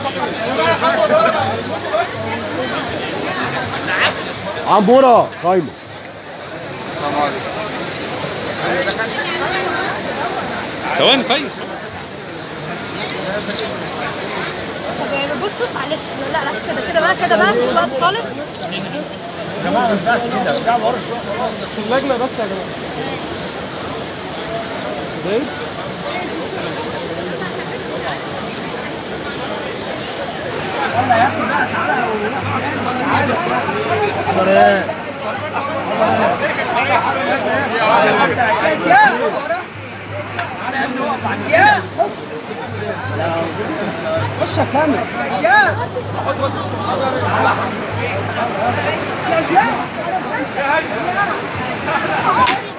عموره قايمه ثواني طيب طب بصوا معلش لا لا كده كده بقى كده بقى مش وقت خالص يا جماعه ما ينفعش كده ارجعوا ورا شويه اللجنه بس يا جماعه بس خش يا سامي يا